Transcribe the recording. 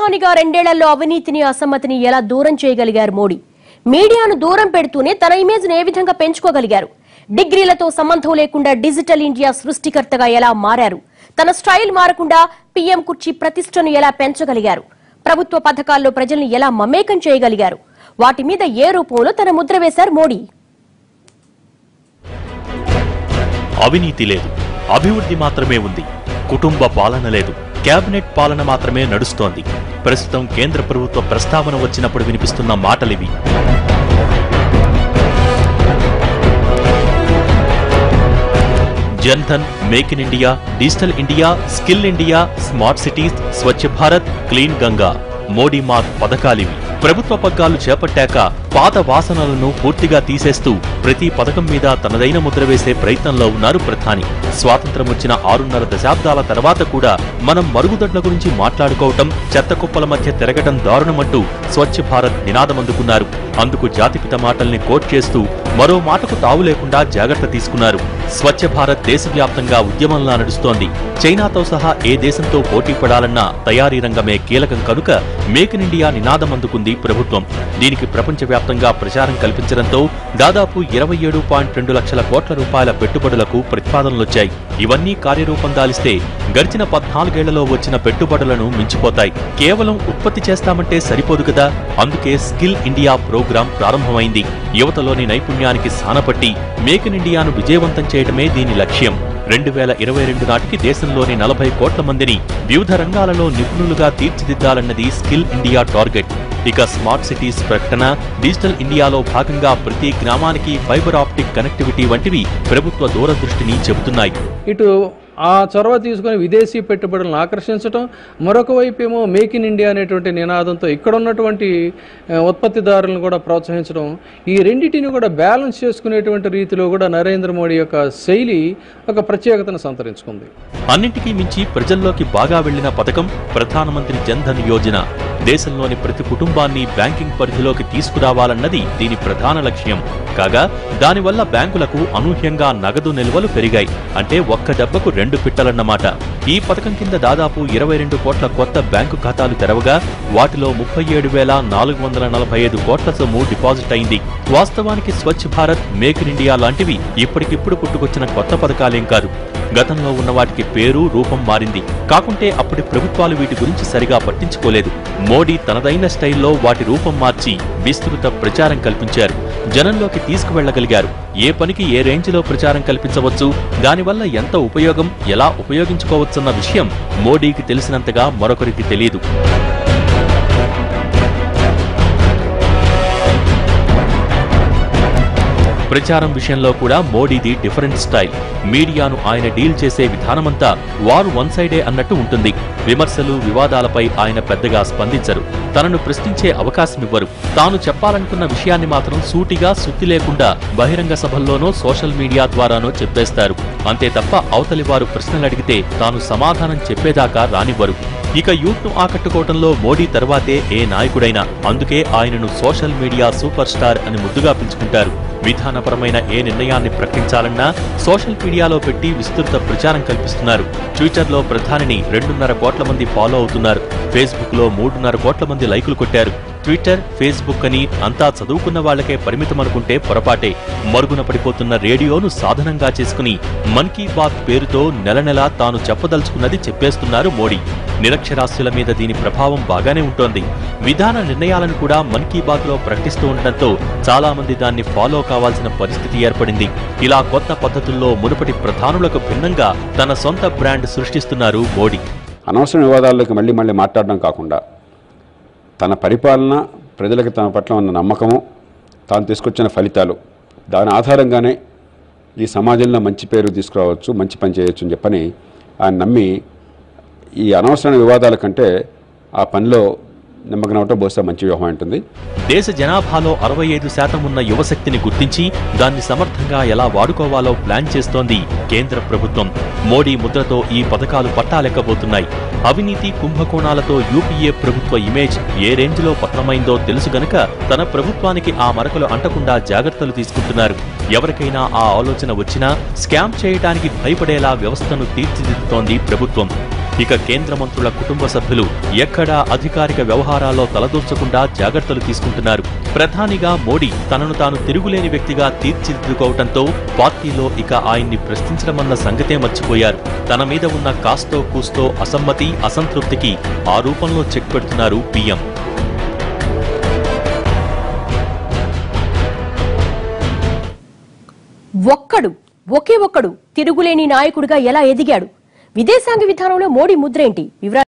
ప్రధానిగా రెండేళ్లలో అవినీతిని అసమ్మతిని ఎలా దూరం చేయగలిగారు మోడీ మీడియాను దూరం పెడుతూనే తన ఇమేజ్ ఏ విధంగా పెంచుకోగలిగారు డిగ్రీలతో సంబంధం లేకుండా డిజిటల్ ఇండియా సృష్టికర్తగా ఎలా మారారు తన స్టైల్ మారకుండా పీఎం కుర్చీ ప్రతిష్టను ఎలా పెంచగలిగారు ప్రభుత్వ పథకాల్లో ప్రజల్ని ఎలా మమేకం చేయగలిగారు వాటి మీద ఏ రూపంలో తన ముద్ర వేశారు మోడీ అవినీతి లేదు అభివృద్ధి మాత్రమే ఉంది కుటుంబ పాలన లేదు కేబినెట్ పాలన మాత్రమే నడుస్తోంది ప్రస్తుతం కేంద్ర ప్రభుత్వ ప్రస్తావన వచ్చినప్పుడు వినిపిస్తున్న మాటలివి Jan Dhan make in India digital India skill India smart cities Swachh Bharat clean Ganga Modi mark పథకాలివి ప్రభుత్వ పగ్గాలు చేపట్టాక పాత వాసనలను పూర్తిగా తీసేస్తూ ప్రతి పథకం మీద తనదైన ముద్ర వేసే ప్రయత్నంలో ఉన్నారు ప్రధాని స్వాతంత్రం వచ్చిన ఆరున్నర దశాబ్దాల తర్వాత కూడా మనం మరుగుదొడ్ల గురించి మాట్లాడుకోవటం చెత్త కుప్పల మధ్య తిరగటం దారుణమంటూ స్వచ్ఛ భారత్ నినాదం అందుకున్నారు అందుకు జాతిపిత మాటల్ని కోట్ చేస్తూ మరో మాటకు తావు లేకుండా జాగ్రత్త తీసుకున్నారు స్వచ్ఛ భారత్ దేశవ్యాప్తంగా ఉద్యమంలా నడుస్తోంది చైనాతో సహా ఏ దేశంతో పోటీ పడాలన్నా తయారీ రంగమే కీలకం కనుక మేక్ ఇన్ ఇండియా నినాదం అందుకుంది ప్రభుత్వం దీనికి ప్రపంచవ్యాప్తంగా ప్రచారం కల్పించడంతో దాదాపు ఇరవై ఏడు పాయింట్ రెండు లక్షల కోట్ల రూపాయల పెట్టుబడులకు ప్రతిపాదనలొచ్చాయి ఇవన్నీ కార్యరూపం దాలిస్తే గడిచిన పద్నాలుగేళ్లలో వచ్చిన పెట్టుబడులను మించిపోతాయి కేవలం ఉత్పత్తి చేస్తామంటే సరిపోదు కదా అందుకే స్కిల్ ఇండియా ప్రోగ్రాం ప్రారంభమైంది యువతలోని నైపుణ్యానికి సానపట్టి మేక్ ఇన్ ఇండియాను విజయవంతం చేయడమే దీని లక్ష్యం రెండు వేల ఇరవై రెండు నాటికి దేశంలోని నలభై కోట్ల మందిని వివిధ రంగాలలో నిపుణులుగా తీర్చిదిద్దాలన్నది స్కిల్ ఇండియా టార్గెట్ ఇక స్మార్ట్ సిటీస్ ప్రకటన డిజిటల్ ఇండియాలో భాగంగా ప్రతి గ్రామానికి ఫైబర్ ఆప్టిక్ కనెక్టివిటీ వంటివి ప్రభుత్వ దూరదృష్టిని చెబుతున్నాయి ఇటు ఆ చొరవ తీసుకొని విదేశీ పెట్టుబడులను ఆకర్షించడం మరొక వైపు ఏమో మేక్ ఇన్ ఇండియా అనేటువంటి నినాదంతో ఇక్కడ ఉన్నటువంటి ఆ, ఉత్పత్తిదారులను కూడా ప్రోత్సహించడం ఈ రెండింటిని కూడా బ్యాలెన్స్ చేసుకునేటువంటి రీతిలో కూడా నరేంద్ర మోడీ యొక్క శైలి ఒక ప్రత్యేకతను సంతరించుకుంది అన్నింటికీ మించి ప్రజల్లోకి బాగా వెళ్లిన పథకం ప్రధానమంత్రి జన్ధన్ యోజన దేశంలోని ప్రతి కుటుంబాన్ని బ్యాంకింగ్ పరిధిలోకి తీసుకురావాలన్నది దీని ప్రధాన లక్ష్యం కాగా దానివల్ల బ్యాంకులకు అనూహ్యంగా నగదు నిల్వలు పెరిగాయి అంటే ఒక్క దెబ్బకు రెండు పిట్టలన్నమాట ఈ పథకం కింద దాదాపు ఇరవై రెండు కోట్ల కొత్త బ్యాంకు ఖాతాలు తెరవగా వాటిలో ముప్పై ఏడు వేల నాలుగు వందల నలభై ఐదు కోట్ల సొమ్ము డిపాజిట్ అయింది వాస్తవానికి Swachh Bharat make in India లాంటివి ఇప్పటికిప్పుడు పుట్టుకొచ్చిన కొత్త పథకాలేం కాదు గతంలో ఉన్న వాటికి పేరు రూపం మారింది కాకుంటే అప్పటి ప్రభుత్వాలు వీటి గురించి సరిగా పట్టించుకోలేదు మోడీ తనదైన స్టైల్లో వాటి రూపం మార్చి విస్తృత ప్రచారం కల్పించారు జనంలోకి తీసుకువెళ్లగలిగారు ఏ పనికి ఏ రేంజ్లో ప్రచారం కల్పించవచ్చు దానివల్ల ఎంత ఉపయోగం ఎలా ఉపయోగించుకోవచ్చన్న విషయం మోడీకి తెలిసినంతగా మరొకరికి తెలియదు ప్రచారం విషయంలో కూడా మోడీది డిఫరెంట్ స్టైల్ మీడియాను ఆయన డీల్ చేసే విధానమంతా వారు వన్ సైడే అన్నట్టు ఉంటుంది విమర్శలు వివాదాలపై ఆయన పెద్దగా స్పందించరు తనను ప్రశ్నించే అవకాశం ఇవ్వరు తాను చెప్పాలనుకున్న విషయాన్ని మాత్రం సూటిగా సుత్తి లేకుండా బహిరంగ సభల్లోనో సోషల్ మీడియా ద్వారానో చెప్పేస్తారు అంతే తప్ప అవతలి వారు ప్రశ్నలు అడిగితే తాను సమాధానం చెప్పేదాకా రానివ్వరు ఇక యూత్ ను ఆకట్టుకోవడంలో మోడీ తర్వాతే ఏ నాయకుడైనా అందుకే ఆయనను సోషల్ మీడియా సూపర్ స్టార్ అని ముద్దుగా పిలుచుకుంటారు విధానపరమైన ఏ నిర్ణయాన్ని ప్రకటించాలన్నా సోషల్ మీడియాలో పెట్టి విస్తృత ప్రచారం కల్పిస్తున్నారు ట్విట్టర్లో ప్రధానిని రెండున్నర కోట్ల మంది ఫాలో అవుతున్నారు ఫేస్బుక్ లో మూడున్నర కోట్ల మంది లైకులు కొట్టారు ట్విట్టర్ ఫేస్బుక్ అని అంతా చదువుకున్న వాళ్లకే పరిమితం అనుకుంటే పొరపాటే మరుగున పడిపోతున్న రేడియోను సాధనంగా చేసుకుని మన్ కీ బాత్ పేరుతో నెల నెలా తాను చెప్పదలుచుకున్నది చెప్పేస్తున్నారు మోడీ నిరక్షరాస్యుల మీద దీని ప్రభావం బాగానే ఉంటోంది విధాన నిర్ణయాలను కూడా మన్ కీ బాత్ లో ప్రకటిస్తూ ఉండటంతో చాలా మంది దాన్ని ఫాలో కావాల్సిన పరిస్థితి ఏర్పడింది ఇలా కొత్త పద్ధతుల్లో మునుపటి ప్రధానులకు భిన్నంగా తన సొంత బ్రాండ్ సృష్టిస్తున్నారు మోడీ అనవసర వివాదాల్లోకి మళ్ళీ మళ్ళీ మాట్లాడడం కాకుండా తన పరిపాలన ప్రజలకు తన పట్ల ఉన్న నమ్మకము తాను తీసుకొచ్చిన ఫలితాలు దాని ఆధారంగానే ఈ సమాజంలో మంచి పేరు తీసుకురావచ్చు మంచి పని చేయొచ్చు అని చెప్పని ఆయన నమ్మి ఈ అనవసరమైన వివాదాల కంటే ఆ పనిలో నిమగ్నం అవటం బహుశా మంచి వ్యూహం ఉంటుంది దేశ జనాభాలో అరవై ఐదు శాతం ఉన్న యువశక్తిని గుర్తించి దాన్ని సమర్థంగా ఎలా వాడుకోవాలో ప్లాన్ చేస్తోంది కేంద్ర ప్రభుత్వం మోడీ ముద్రతో ఈ పథకాలు పట్టాలెక్కబోతున్నాయి అవినీతి కుంభకోణాలతో యూపీఏ ప్రభుత్వ ఇమేజ్ ఏ రేంజ్లో పతనమైందో తెలుసు గనక తన ప్రభుత్వానికి ఆ మరకలు అంటకుండా జాగ్రత్తలు తీసుకుంటున్నారు ఎవరికైనా ఆ ఆలోచన వచ్చినా స్కామ్ చేయడానికి భయపడేలా వ్యవస్థను తీర్చిదిద్దుతోంది ప్రభుత్వం ఇక కేంద్ర మంత్రుల కుటుంబ సభ్యులు ఎక్కడా అధికారిక వ్యవహారాల్లో తలదూర్చకుండా జాగ్రత్తలు తీసుకుంటున్నారు ప్రధానిగా మోడీ తనను తాను తిరుగులేని వ్యక్తిగా తీర్చిదిద్దుకోవడంతో పార్టీలో ఇక ఆయన్ని ప్రశ్నించడమన్న సంగతే మర్చిపోయారు తన మీద ఉన్న కాస్తో కూస్తో అసమ్మతి అసంతృప్తికి ఆ రూపంలో చెక్ పెడుతున్నారు పీఎం ఒక్కడు ఒకే ఒక్కడు తిరుగులేని నాయకుడిగా ఎలా ఎదిగాడు విదేశాంగ విధానంలో మోడీ ముద్రేంటి వివరాలు